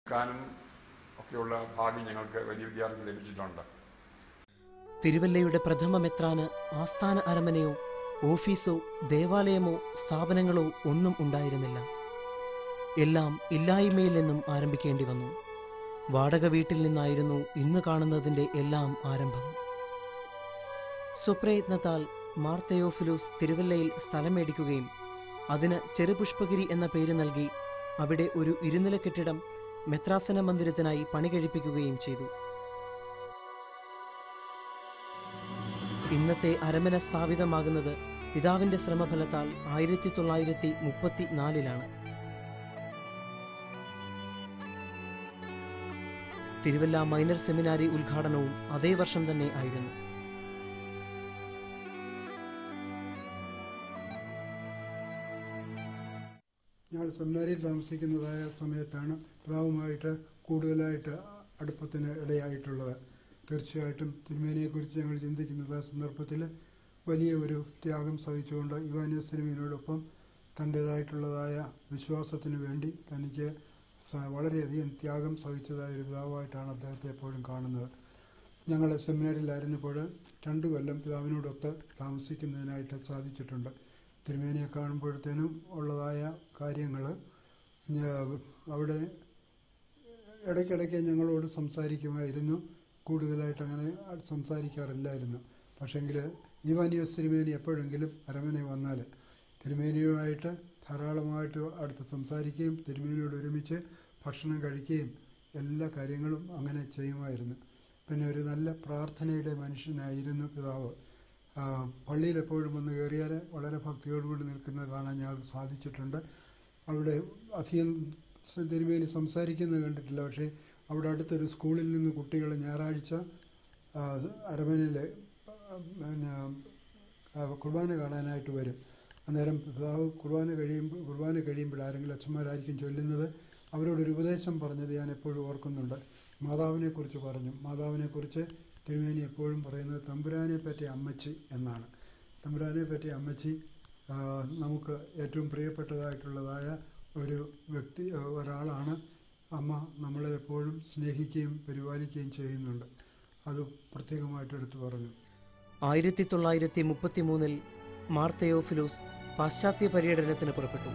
ക്കാനും ഒക്കെയുള്ള ഭാഗ്യം ഞങ്ങൾക്ക് വലിയ വിദ്യാർത്ഥി ലഭിച്ചിട്ടുണ്ട് തിരുവല്ലയുടെ പ്രഥമ മെത്രാന് ആസ്ഥാന അരമനയോ ഓഫീസോ ദേവാലയമോ സ്ഥാപനങ്ങളോ ഒന്നും ഉണ്ടായിരുന്നില്ല എല്ലാം ഇല്ലായ്മയിൽ നിന്നും ആരംഭിക്കേണ്ടി വന്നു വാടക വീട്ടിൽ നിന്നായിരുന്നു ഇന്ന് കാണുന്നതിൻ്റെ എല്ലാം ആരംഭം സ്വപ്രയത്നത്താൽ മാർ തെയോഫിലൂസ് തിരുവല്ലയിൽ സ്ഥലം മേടിക്കുകയും അതിന് ചെറുപുഷ്പഗിരി എന്ന പേര് നൽകി അവിടെ ഒരു ഇരുനില കെട്ടിടം മെത്രാസന മന്ദിരത്തിനായി പണി കഴിപ്പിക്കുകയും ചെയ്തു ഇന്നത്തെ അരമന സ്ഥാപിതമാകുന്നത് പിതാവിന്റെ ശ്രമഫലത്താൽ ആയിരത്തി തൊള്ളായിരത്തി മുപ്പത്തി നാലിലാണ് തിരുവല്ല മൈനർ സെമിനാരി ഉദ്ഘാടനവും അതേ വർഷം തന്നെ ആയിരുന്നു ഞങ്ങൾ സെമിനാരിയിൽ താമസിക്കുന്നതായ സമയത്താണ് പിതാവുമായിട്ട് കൂടുതലായിട്ട് അടുപ്പത്തിന് ഇടയായിട്ടുള്ളത് തീർച്ചയായിട്ടും തിരുമേനിയെക്കുറിച്ച് ഞങ്ങൾ ചിന്തിക്കുന്നത് ആ സന്ദർഭത്തിൽ വലിയ ഒരു ത്യാഗം സഹിച്ചുകൊണ്ട് യുവാനിയസിനുവിനോടൊപ്പം തൻ്റേതായിട്ടുള്ളതായ വിശ്വാസത്തിന് വേണ്ടി തനിക്ക് സ- വളരെയധികം ത്യാഗം സഹിച്ചതായ ഒരു പിതാവായിട്ടാണ് അദ്ദേഹത്തെ എപ്പോഴും കാണുന്നത് ഞങ്ങൾ സെമിനാരിലായിരുന്നപ്പോൾ രണ്ടു കൊല്ലം പിതാവിനോടൊത്ത് താമസിക്കുന്നതിനായിട്ട് സാധിച്ചിട്ടുണ്ട് തിരുമേനിയെ കാണുമ്പോഴത്തേനും ഉള്ളതായ കാര്യങ്ങൾ അവിടെ ഇടയ്ക്കിടയ്ക്ക് ഞങ്ങളോട് സംസാരിക്കുമായിരുന്നു കൂടുതലായിട്ട് അങ്ങനെ സംസാരിക്കാറില്ലായിരുന്നു പക്ഷേങ്കിൽ ഈവാനിയോസ് തിരുമേനി എപ്പോഴെങ്കിലും അരമനെ വന്നാൽ തിരുമേനിയുമായിട്ട് ധാരാളമായിട്ട് അടുത്ത് സംസാരിക്കുകയും തിരുമേനിയോട് ഒരുമിച്ച് ഭക്ഷണം കഴിക്കുകയും എല്ലാ കാര്യങ്ങളും അങ്ങനെ ചെയ്യുമായിരുന്നു പിന്നെ ഒരു നല്ല പ്രാർത്ഥനയുടെ മനുഷ്യനായിരുന്നു പിതാവ് ആ, പള്ളിയിൽ എപ്പോഴും വന്ന് കയറിയാൽ വളരെ ഭക്തിയോടുകൂടി നിൽക്കുന്നത് കാണാൻ ഞങ്ങൾക്ക് സാധിച്ചിട്ടുണ്ട് അവിടെ അധികം സ- തിരുമേനി സംസാരിക്കുന്നത് കണ്ടിട്ടില്ല പക്ഷേ അവിടെ അടുത്തൊരു സ്കൂളിൽ നിന്ന് കുട്ടികൾ ഞായറാഴ്ച ആ, അരമനയിൽ ആ, പിന്നെ ആ, കുർബാന കാണാനായിട്ട് വരും അന്നേരം പിതാവ് കുർബാന കഴിയുമ്പോൾ കുർബാന കഴിയുമ്പോൾ ആരെങ്കിലും അച്ഛന്മാരായിരിക്കും ചൊല്ലുന്നത് അവരോടൊരു ഉപദേശം പറഞ്ഞത് ഞാൻ എപ്പോഴും ഓർക്കുന്നുണ്ട് മാതാവിനെക്കുറിച്ച് പറഞ്ഞു മാതാവിനെക്കുറിച്ച് തിരുമേനി എപ്പോഴും പറയുന്നത് തമ്പുരാനെ പറ്റി അമ്മച്ചി എന്നാണ് തമ്പുരാനെ പറ്റി അമ്മച്ചി ആ, നമുക്ക് ഏറ്റവും പ്രിയപ്പെട്ടതായിട്ടുള്ളതായ ഒരു വ്യക്തി ആ, ഒരാളാണ് അമ്മ നമ്മളെ എപ്പോഴും സ്നേഹിക്കുകയും പരിപാലിക്കുകയും ചെയ്യുന്നുണ്ട് അത് പ്രത്യേകമായിട്ട് എടുത്തു പറഞ്ഞു ആയിരത്തി തൊള്ളായിരത്തി മുപ്പത്തി മൂന്നിൽ മാർ തെയോഫിലോസ് പാശ്ചാത്യ പര്യടനത്തിന് പുറപ്പെട്ടു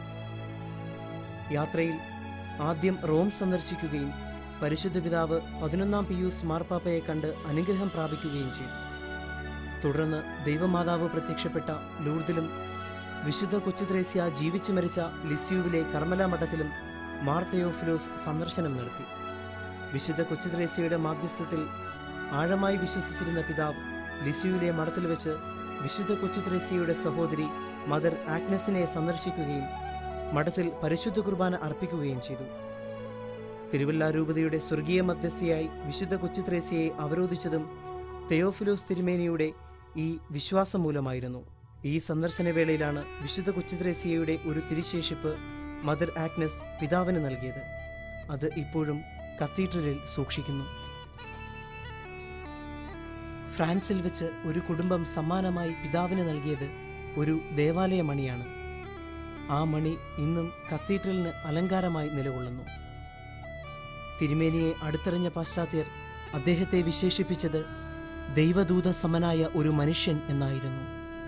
യാത്രയിൽ ആദ്യം റോം സന്ദർശിക്കുകയും പരിശുദ്ധ പിതാവ് പതിനൊന്നാം പിയൂസ് മാർപ്പാപ്പയെ കണ്ട് അനുഗ്രഹം പ്രാപിക്കുകയും ചെയ്തു തുടർന്ന് ദൈവമാതാവ് പ്രത്യക്ഷപ്പെട്ട ലൂർദിലും വിശുദ്ധ കൊച്ചുത്രേസ്യ ജീവിച്ചു മരിച്ച ലിസ്യുവിലെ കർമ്മല മഠത്തിലും മാർ തെയോഫിലോസ് സന്ദർശനം നടത്തി വിശുദ്ധ കൊച്ചുത്രേസ്യയുടെ മാധ്യസ്ഥത്തിൽ ആഴമായി വിശ്വസിച്ചിരുന്ന പിതാവ് ലിസ്യുവിലെ മഠത്തിൽ വെച്ച് വിശുദ്ധ കൊച്ചുത്രേസ്യയുടെ സഹോദരി മദർ ആഗ്നസിനെ സന്ദർശിക്കുകയും മഠത്തിൽ പരിശുദ്ധ കുർബാന അർപ്പിക്കുകയും ചെയ്തു തിരുവല്ല രൂപതയുടെ സ്വർഗീയ മധ്യസ്ഥയായി വിശുദ്ധ കൊച്ചുത്രേസ്യയെ അവരോധിച്ചതും തെയോഫിലോസ് തിരുമേനിയുടെ ഈ വിശ്വാസം മൂലമായിരുന്നു ഈ സന്ദർശന വേളയിലാണ് വിശുദ്ധ കൊച്ചുത്രേസ്യയുടെ ഒരു തിരിശേഷിപ്പ് മദർ ആഗ്നസ് പിതാവിന് നൽകിയത് അത് ഇപ്പോഴും കത്തീഡ്രലിൽ സൂക്ഷിക്കുന്നു ഫ്രാൻസിൽ വെച്ച് ഒരു കുടുംബം സമ്മാനമായി പിതാവിന് നൽകിയത് ഒരു ദേവാലയ മണിയാണ് ആ മണി ഇന്നും കത്തീഡ്രലിന് അലങ്കാരമായി നിലകൊള്ളുന്നു തിരുമേനിയെ അടുത്തറിഞ്ഞ പാശ്ചാത്യർ അദ്ദേഹത്തെ വിശേഷിപ്പിച്ചത് ദൈവദൂത സമനായ ഒരു മനുഷ്യൻ എന്നായിരുന്നു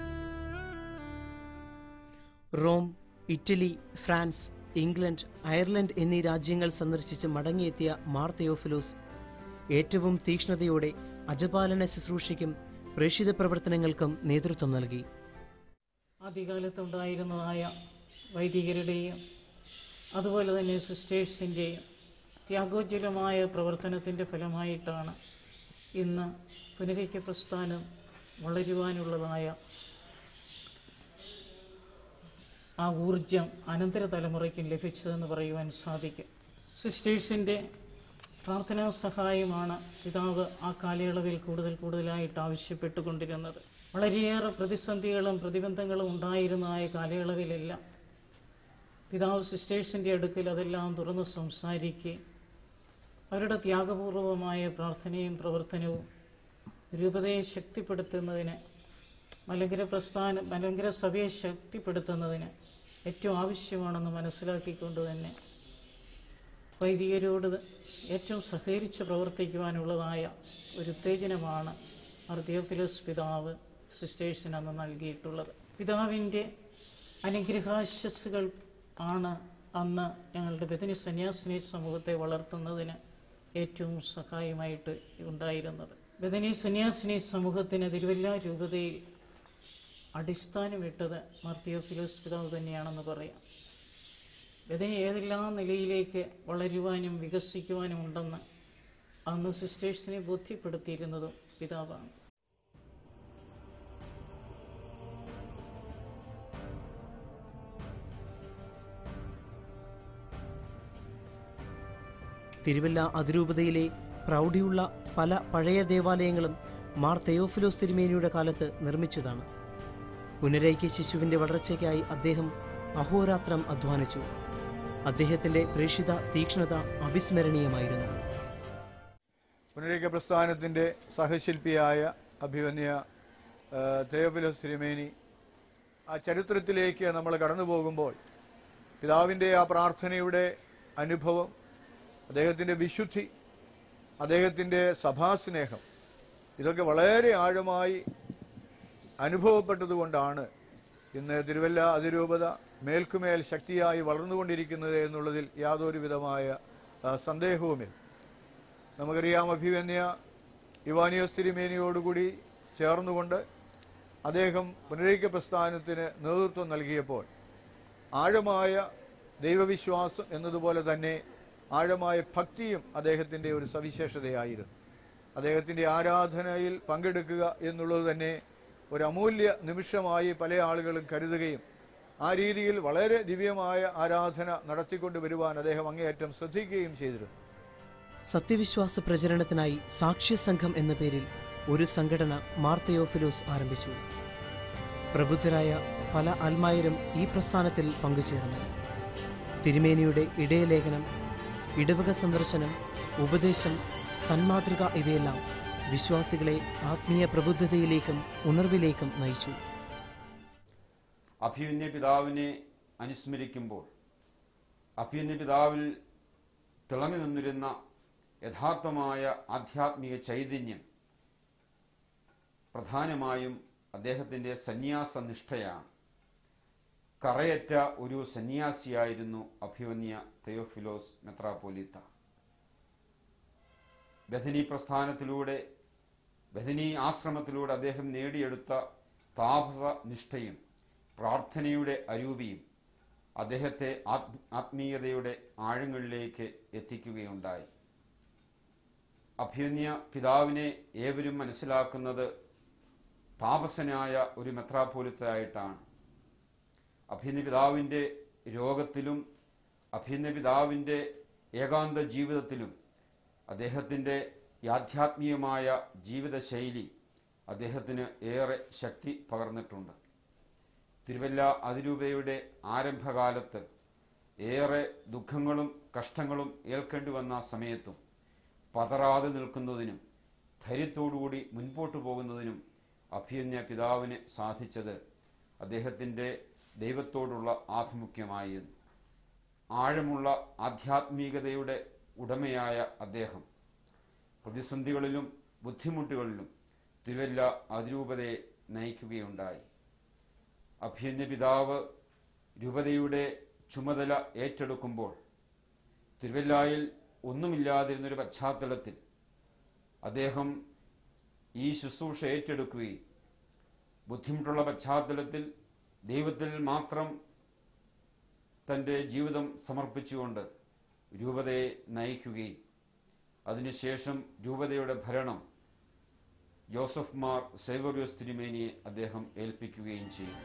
Rome Italy France England Ireland എന്നീ രാജ്യങ്ങൾ സന്ദർശിച്ച് മടങ്ങിയെത്തിയ മാർ തെയോഫിലോസ് ഏറ്റവും തീക്ഷ്ണതയോടെ അജപാലന ശുശ്രൂഷയ്ക്കും പ്രേക്ഷിത പ്രവർത്തനങ്ങൾക്കും നേതൃത്വം നൽകി ആദ്യകാലത്തുണ്ടായിരുന്നതായ വൈദികരുടെയും അതുപോലെ തന്നെ സിസ്റ്റേഴ്സിൻ്റെയും ത്യാഗോജ്വലമായ പ്രവർത്തനത്തിൻ്റെ ഫലമായിട്ടാണ് ഇന്ന് പുനരൈക്യ പ്രസ്ഥാനം വളരുവാനുള്ളതായ ആ ഊർജം അനന്തര തലമുറയ്ക്കും ലഭിച്ചതെന്ന് പറയുവാൻ സാധിക്കും സിസ്റ്റേഴ്സിൻ്റെ പ്രാർത്ഥനാ സഹായമാണ് പിതാവ് ആ കാലയളവിൽ കൂടുതൽ കൂടുതലായിട്ട് ആവശ്യപ്പെട്ടുകൊണ്ടിരുന്നത് വളരെയേറെ പ്രതിസന്ധികളും പ്രതിബന്ധങ്ങളും ഉണ്ടായിരുന്നതായ കാലയളവിലെല്ലാം പിതാവ് സിസ്റ്റേഴ്സിൻ്റെ അടുക്കൽ അതെല്ലാം തുറന്ന് സംസാരിക്കുകയും അവരുടെ ത്യാഗപൂർവമായ പ്രാർത്ഥനയും പ്രവർത്തനവും രൂപതയെ ശക്തിപ്പെടുത്തുന്നതിന് മലങ്കര പ്രസ്ഥാനം മലങ്കര സഭയെ ശക്തിപ്പെടുത്തുന്നതിന് ഏറ്റവും ആവശ്യമാണെന്ന് മനസ്സിലാക്കിക്കൊണ്ട് തന്നെ വൈദികരോട് ഏറ്റവും സഹകരിച്ച് പ്രവർത്തിക്കുവാനുള്ളതായ ഒരു ഉത്തേജനമാണ് മർദ്യോഫിലോസ് പിതാവ് സിസ്റ്റേഴ്സിന് അന്ന് നൽകിയിട്ടുള്ളത് പിതാവിൻ്റെ അനുഗ്രഹാശസ്സുകൾ ആണ് അന്ന് ഞങ്ങളുടെ ബദിനി സന്യാസിനി സമൂഹത്തെ വളർത്തുന്നതിന് ഏറ്റവും സഹായമായിട്ട് ഉണ്ടായിരുന്നത് ബദനി സന്യാസിനി സമൂഹത്തിന് തിരുവല്ല രൂപതയിൽ അടിസ്ഥാനമിട്ടത് മാർത്തിയോഫിലോസ് പിതാവ് തന്നെയാണെന്ന് പറയാം ബദനി ഏതെല്ലാം നിലയിലേക്ക് വളരുവാനും വികസിക്കുവാനും ഉണ്ടെന്ന് അന്ന് സിസ്റ്റേഴ്സിനെ ബോധ്യപ്പെടുത്തിയിരുന്നതും പിതാവാണ് തിരുവല്ല അതിരൂപതയിലെ പ്രൗഢിയുള്ള പല പഴയ ദേവാലയങ്ങളും മാർ തെയോഫിലോസ് തിരുമേനിയുടെ കാലത്ത് നിർമ്മിച്ചതാണ് പുനരൈക്യ ശിശുവിൻ്റെ വളർച്ചയ്ക്കായി അദ്ദേഹം അഹോരാത്രം അധ്വാനിച്ചു അദ്ദേഹത്തിൻ്റെ പ്രേക്ഷിത തീക്ഷ്ണത അവിസ്മരണീയമായിരുന്നു പുനരേക്ക പ്രസ്ഥാനത്തിൻ്റെ സഹശില്പിയായ അഭിവന്യ ആ, തെയോഫിലോസ് തിരുമേനി ആ ചരിത്രത്തിലേക്ക് നമ്മൾ കടന്നു പോകുമ്പോൾ പിതാവിൻ്റെ ആ പ്രാർത്ഥനയുടെ അനുഭവം അദ്ദേഹത്തിൻ്റെ വിശുദ്ധി അദ്ദേഹത്തിൻ്റെ സഭാസ്നേഹം ഇതൊക്കെ വളരെ ആഴമായി അനുഭവപ്പെട്ടതുകൊണ്ടാണ് ഇന്ന് തിരുവല്ല അതിരൂപത മേൽക്കുമേൽ ശക്തിയായി വളർന്നുകൊണ്ടിരിക്കുന്നത് എന്നുള്ളതിൽ യാതൊരു വിധമായ ആ, സന്ദേഹവുമില്ല നമുക്കറിയാം അഭിവന്യ ഇവാനിയോസ് തിരുമേനിയോടുകൂടി ചേർന്നുകൊണ്ട് അദ്ദേഹം പുനരൈക്യ പ്രസ്ഥാനത്തിന് നേതൃത്വം നൽകിയപ്പോൾ ആഴമായ ദൈവവിശ്വാസം എന്നതുപോലെ തന്നെ ആഴമായ ഭക്തിയും അദ്ദേഹത്തിൻ്റെ ഒരു സവിശേഷതയായിരുന്നു അദ്ദേഹത്തിൻ്റെ ആരാധനയിൽ പങ്കെടുക്കുക എന്നുള്ളത് തന്നെ ഒരു അമൂല്യ നിമിഷമായി പല ആളുകളും കരുതുകയും ആ രീതിയിൽ വളരെ ദിവ്യമായ ആരാധന നടത്തിക്കൊണ്ട് വരുവാൻ അദ്ദേഹം അങ്ങേയറ്റം ശ്രദ്ധിക്കുകയും ചെയ്തിരുന്നു സത്യവിശ്വാസ പ്രചരണത്തിനായി സാക്ഷ്യസംഘം എന്ന പേരിൽ ഒരു സംഘടന മാർത്തയോഫിലോസ് ആരംഭിച്ചു പ്രബുദ്ധരായ പല അൽമായരും ഈ പ്രസ്ഥാനത്തിൽ പങ്കുചേർന്നു തിരുമേനിയുടെ ഇടയലേഖനം ഇടവക സന്ദർശനം ഉപദേശം സന്മാതൃക ഇവയെല്ലാം വിശ്വാസികളെ ആത്മീയ പ്രബുദ്ധതയിലേക്കും ഉണർവിലേക്കും നയിച്ചു അഭിമന്യ പിതാവിനെ അനുസ്മരിക്കുമ്പോൾ അഭിമന്യ പിതാവിൽ തിളങ്ങി നിന്നിരുന്ന യഥാർത്ഥമായ ആധ്യാത്മിക ചൈതന്യം പ്രധാനമായും അദ്ദേഹത്തിൻ്റെ സന്യാസ നിഷ്ഠയാണ് കറയറ്റ ഒരു സന്യാസിയായിരുന്നു അഭിമന്യ തെയോഫിലോസ് മെത്രാപ്പോലിത്ത ബഥനി പ്രസ്ഥാനത്തിലൂടെ ബഥനി ആശ്രമത്തിലൂടെ അദ്ദേഹം നേടിയെടുത്ത താപസ നിഷ്ഠയും പ്രാർത്ഥനയുടെ അരൂപിയും അദ്ദേഹത്തെ ആത്മ- ആത്മീയതയുടെ ആഴങ്ങളിലേക്ക് എത്തിക്കുകയുണ്ടായി അഭ്യന്യ പിതാവിനെ ഏവരും മനസ്സിലാക്കുന്നത് താപസനായ ഒരു മെത്രാപോലിത്തായിട്ടാണ് അഭ്യന്യ പിതാവിൻ്റെ രോഗത്തിലും അഭ്യന്യ പിതാവിൻ്റെ ഏകാന്ത ജീവിതത്തിലും അദ്ദേഹത്തിൻ്റെ യാഥാത്മീയമായ ജീവിതശൈലി അദ്ദേഹത്തിന് ഏറെ ശക്തി പകർന്നിട്ടുണ്ട് തിരുവല്ല അതിരൂപയുടെ ആരംഭകാലത്ത് ഏറെ ദുഃഖങ്ങളും കഷ്ടങ്ങളും ഏൽക്കേണ്ടി വന്ന സമയത്തും പതറാതെ നിൽക്കുന്നതിനും ധൈര്യത്തോടുകൂടി മുൻപോട്ട് പോകുന്നതിനും അഭിയന്യ പിതാവിന് സാധിച്ചത് അദ്ദേഹത്തിൻ്റെ ദൈവത്തോടുള്ള ആഭിമുഖ്യമായിരുന്നു ആഴമുള്ള ആധ്യാത്മികതയുടെ ഉടമയായ അദ്ദേഹം പ്രതിസന്ധികളിലും ബുദ്ധിമുട്ടുകളിലും തിരുവല്ല അതിരൂപതയെ നയിക്കുകയുണ്ടായി അഭ്യന്യ പിതാവ് രൂപതയുടെ ചുമതല ഏറ്റെടുക്കുമ്പോൾ തിരുവല്ലായിൽ ഒന്നുമില്ലാതിരുന്നൊരു പശ്ചാത്തലത്തിൽ അദ്ദേഹം ഈ ശുശ്രൂഷ ഏറ്റെടുക്കുകയും ബുദ്ധിമുട്ടുള്ള പശ്ചാത്തലത്തിൽ ദൈവത്തിൽ മാത്രം തൻ്റെ ജീവിതം സമർപ്പിച്ചുകൊണ്ട് രൂപതയെ നയിക്കുകയും അതിനുശേഷം രൂപതയുടെ ഭരണം ജോസഫ് മാർ സേവറിയോസ് തിരുമേനിയെ അദ്ദേഹം ഏൽപ്പിക്കുകയും ചെയ്തു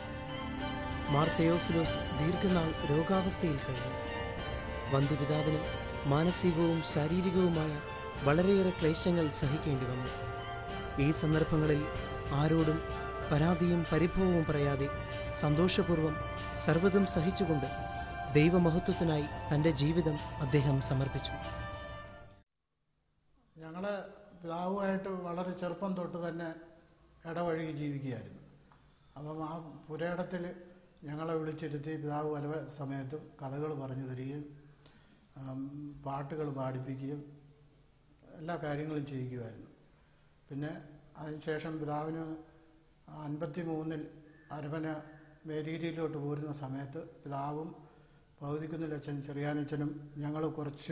മാർ തെയോഫിലോസ് ദീർഘനാൾ രോഗാവസ്ഥയിൽ കഴിഞ്ഞു വന്ധ്യപിതാവിന് മാനസികവും ശാരീരികവുമായ വളരെയേറെ ക്ലേശങ്ങൾ സഹിക്കേണ്ടി വന്നു ഈ സന്ദർഭങ്ങളിൽ ആരോടും പരാതിയും പരിഭവവും പറയാതെ സന്തോഷപൂർവ്വം സർവ്വതും സഹിച്ചുകൊണ്ട് ദൈവമഹത്വത്തിനായി തൻ്റെ ജീവിതം അദ്ദേഹം സമർപ്പിച്ചു ഞങ്ങൾ പിതാവുമായിട്ട് വളരെ ചെറുപ്പം തൊട്ട് തന്നെ ഇടവഴകി ജീവിക്കുകയായിരുന്നു അപ്പം ആ പുരയിടത്തിൽ ഞങ്ങളെ വിളിച്ചിരുത്തി പിതാവ് പല സമയത്തും കഥകൾ പറഞ്ഞു തരികയും ആം, പാട്ടുകൾ പാടിപ്പിക്കുകയും എല്ലാ കാര്യങ്ങളും ചെയ്യിക്കുമായിരുന്നു പിന്നെ അതിനുശേഷം പിതാവിന് അൻപത്തി മൂന്നിൽ അരമന മേരീരിയിലോട്ട് പോരുന്ന സമയത്ത് പിതാവും പകുതിക്കുന്നിലച്ഛൻ ചെറിയാനച്ഛനും ഞങ്ങൾ കുറച്ച്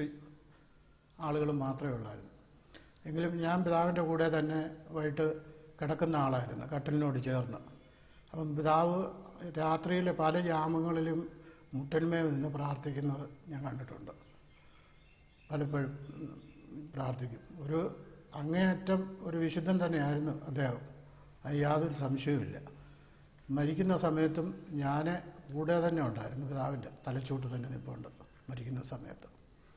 ആളുകളും മാത്രമേ ഉള്ളായിരുന്നു എങ്കിലും ഞാൻ പിതാവിൻ്റെ കൂടെ തന്നെ വൈകിട്ട് കിടക്കുന്ന ആളായിരുന്നു കട്ടിലിനോട് ചേർന്ന് അപ്പം പിതാവ് രാത്രിയിലെ പല യാമങ്ങളിലും മുട്ടന്മേ നിന്ന് പ്രാർത്ഥിക്കുന്നത് ഞാൻ കണ്ടിട്ടുണ്ട് പലപ്പോഴും പ്രാർത്ഥിക്കും ഒരു അങ്ങേയറ്റം ഒരു വിശുദ്ധൻ തന്നെയായിരുന്നു അദ്ദേഹം അത് യാതൊരു സംശയവുമില്ല മരിക്കുന്ന സമയത്തും ഞാൻ കൂടെ തന്നെ ഉണ്ടായിരുന്നു പിതാവിൻ്റെ തലച്ചോട്ട് തന്നെ നിൽപ്പുണ്ട് മരിക്കുന്ന സമയത്ത്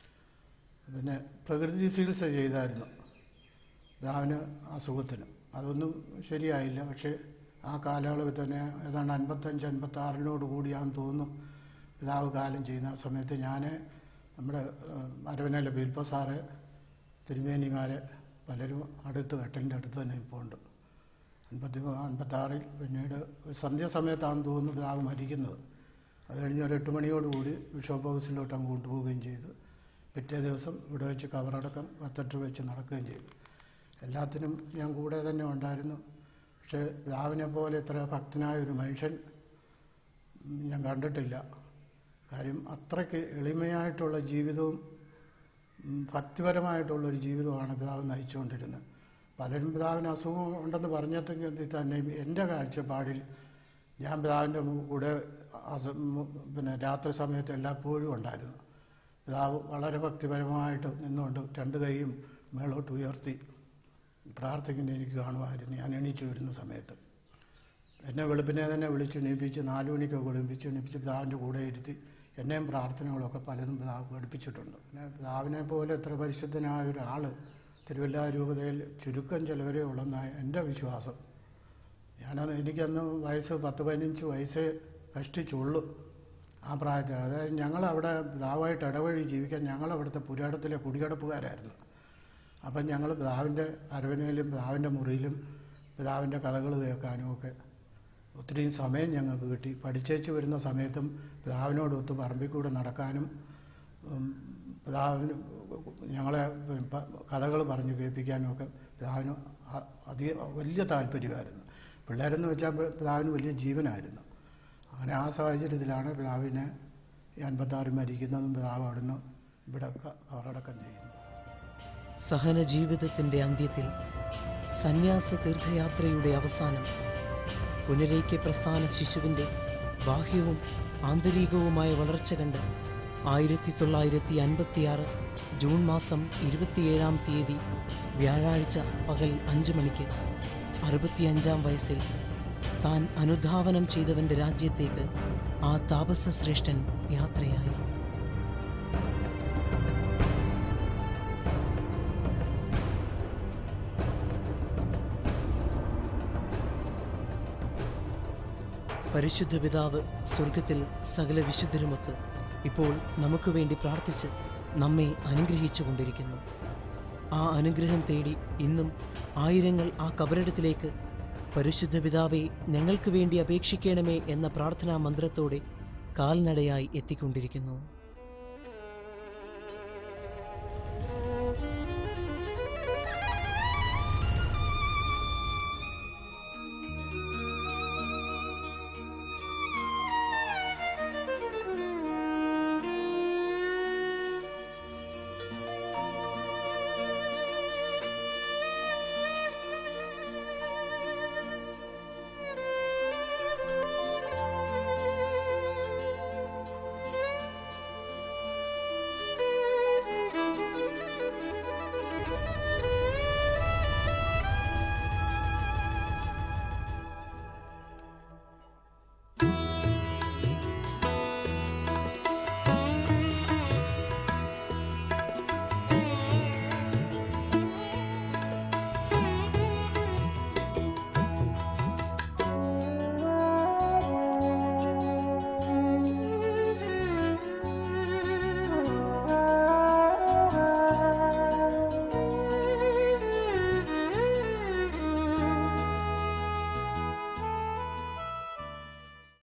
പിന്നെ പ്രകൃതി ചികിത്സ ചെയ്തായിരുന്നു പിതാവിന് അസുഖത്തിന് അതൊന്നും ശരിയായില്ല പക്ഷേ ആ കാലയളവിൽ തന്നെ ഏതാണ്ട് അൻപത്തഞ്ച് അൻപത്തി ആറിനോട് കൂടിയാന്ന് തോന്നുന്നു പിതാവ് കാലം ചെയ്യുന്ന ആ സമയത്ത് ഞാൻ നമ്മുടെ ഏഹ്, അരവനയിലെ ബിൽപ്പ സാറ് തിരുമേനിമാരെ പലരും അടുത്ത് കട്ടലിൻ്റെ അടുത്ത് തന്നെ ഇപ്പോൾ ഉണ്ട് അൻപത്തി അൻപത്താറിൽ പിന്നീട് സന്ധ്യാസമയത്താണെന്ന് തോന്നുന്നു പിതാവ് മരിക്കുന്നത് അത് കഴിഞ്ഞ് ഒരു എട്ട് മണിയോടുകൂടി ബിഷപ്പ് ഹൗസിലോട്ട് അങ്ങ് കൊണ്ടുപോവുകയും ചെയ്തു പിറ്റേ ദിവസം ഇവിടെ വെച്ച് കവറടക്കം പത്തെട്ട് വെച്ച് നടക്കുകയും ചെയ്തു എല്ലാത്തിനും ഞാൻ കൂടെ തന്നെ ഉണ്ടായിരുന്നു പക്ഷേ പിതാവിനെ പോലെ ഇത്ര ഭക്തനായ ഒരു മനുഷ്യൻ ഉം, ഞാൻ കണ്ടിട്ടില്ല കാര്യം അത്രയ്ക്ക് എളിമയായിട്ടുള്ള ജീവിതവും ഉം, ഭക്തിപരമായിട്ടുള്ള ഒരു ജീവിതമാണ് പിതാവ് നയിച്ചുകൊണ്ടിരുന്നത് പലരും പിതാവിന് അസുഖം ഉണ്ടെന്ന് പറഞ്ഞെങ്കിൽ തന്നെയും എൻ്റെ കാഴ്ചപ്പാടിൽ ഞാൻ പിതാവിൻ്റെ മു- കൂടെ അസ- മു- പിന്നെ രാത്രി സമയത്ത് എല്ലായ്പ്പോഴും ഉണ്ടായിരുന്നു പിതാവ് വളരെ ഭക്തിപരമായിട്ട് നിന്നുകൊണ്ട് രണ്ട് കൈയും മേളോട്ട് ഉയർത്തി പ്രാർത്ഥിക്കുന്ന എനിക്ക് കാണുമായിരുന്നു ഞാൻ എണീച്ചു വരുന്ന സമയത്ത് എന്നെ വെളുപ്പിനെ തന്നെ വിളിച്ച് എണീപ്പിച്ച് നാലു മണിക്കൊക്കെ വിളിപ്പിച്ച് എണീപ്പിച്ച് പിതാവിൻ്റെ കൂടെ ഇരുത്തി എന്നെയും പ്രാർത്ഥനകളൊക്കെ പലതും പിതാവ് പഠിപ്പിച്ചിട്ടുണ്ട് പിന്നെ പിതാവിനെ പോലെ എത്ര പരിശുദ്ധനായ ഒരാൾ തിരുവല്ല രൂപതയിൽ ചുരുക്കം ചിലവരേ ഉള്ളെന്നാണ് എൻ്റെ വിശ്വാസം ഞാനന്ന് എനിക്കന്ന് വയസ്സ് പത്ത് പതിനഞ്ച് വയസ്സേ കഷ്ടിച്ചുള്ളൂ ആ പ്രായത്തിൽ അതായത് ഞങ്ങളവിടെ പിതാവായിട്ട് ഇടവഴി ജീവിക്കാൻ ഞങ്ങളവിടുത്തെ പുരാടത്തിലെ കുടികിടപ്പുകാരായിരുന്നു അപ്പം ഞങ്ങൾ പിതാവിൻ്റെ അരവനയിലും പിതാവിൻ്റെ മുറിയിലും പിതാവിൻ്റെ കഥകൾ കേൾക്കാനും ഒക്കെ ഒത്തിരി സമയം ഞങ്ങൾക്ക് കിട്ടി പഠിച്ചേച്ച് വരുന്ന സമയത്തും പിതാവിനോടൊത്ത് പറമ്പിൽ കൂടെ നടക്കാനും ഉം, പിതാവിന് ഞങ്ങളെ കഥകൾ പറഞ്ഞു കേൾപ്പിക്കാനും ഒക്കെ പിതാവിന് അ- അധിക വലിയ താല്പര്യമായിരുന്നു പിള്ളേരെന്ന് വെച്ചാൽ പിതാവിന് വലിയ ജീവനായിരുന്നു അങ്ങനെ ആ സാഹചര്യത്തിലാണ് പിതാവിനെ ഈ അൻപത്താറ് മരിക്കുന്നതും പിതാവ് അവിടുന്ന് ഇവിടെ ക- കവറടക്കം ചെയ്യുന്നത് സഹന ജീവിതത്തിൻ്റെ അന്ത്യത്തിൽ സന്യാസ തീർത്ഥയാത്രയുടെ അവസാനം പുനരൈക്യ പ്രസ്ഥാന ശിശുവിൻ്റെ ബാഹ്യവും ആന്തരികവുമായ വളർച്ച കണ്ട് ആയിരത്തി തൊള്ളായിരത്തി അൻപത്തിയാറ് ജൂൺ മാസം ഇരുപത്തിയേഴാം തീയതി വ്യാഴാഴ്ച പകൽ അഞ്ചു മണിക്ക് അറുപത്തിയഞ്ചാം വയസ്സിൽ താൻ അനുധാവനം ചെയ്തവൻ്റെ രാജ്യത്തേക്ക് ആ താപസ ശ്രേഷ്ഠൻ യാത്രയായി പരിശുദ്ധ പിതാവ് സ്വർഗത്തിൽ സകല വിശുദ്ധരുമൊത്ത് ഇപ്പോൾ നമുക്ക് വേണ്ടി പ്രാർത്ഥിച്ച് നമ്മെ അനുഗ്രഹിച്ചു കൊണ്ടിരിക്കുന്നു ആ അനുഗ്രഹം തേടി ഇന്നും ആയിരങ്ങൾ ആ കബറിടത്തിലേക്ക് പരിശുദ്ധ പിതാവെ ഞങ്ങൾക്ക് വേണ്ടി അപേക്ഷിക്കണമേ എന്ന പ്രാർത്ഥനാ മന്ത്രത്തോടെ കാൽനടയായി എത്തിക്കൊണ്ടിരിക്കുന്നു